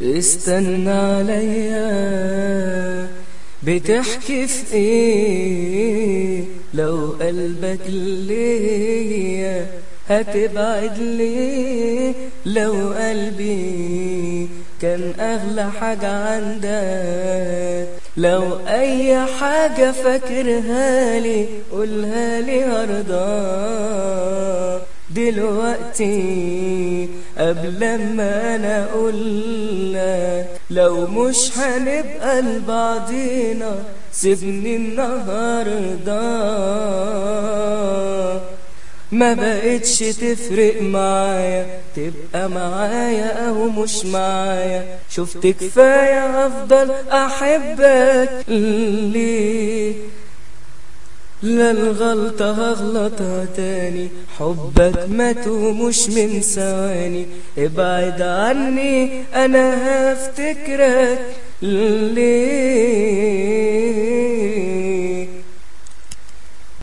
استنى عليا بتحكي في ايه لو قلبك ليا هتبعد ليه لو قلبي كان اغلى حاجة عندك لو اي حاجة فاكرها لي قولها لي هرضاك دلوقتي قبل ما انا اقولك لو مش هنبقى لبعضينا سيبني النهارده ما بقتش تفرق معايا تبقى معايا او مش معايا شفت كفاية افضل احبك ليه لا الغلطة هغلطها تاني حبك مات ومش من ثواني ابعد عني انا هفتكرك ليه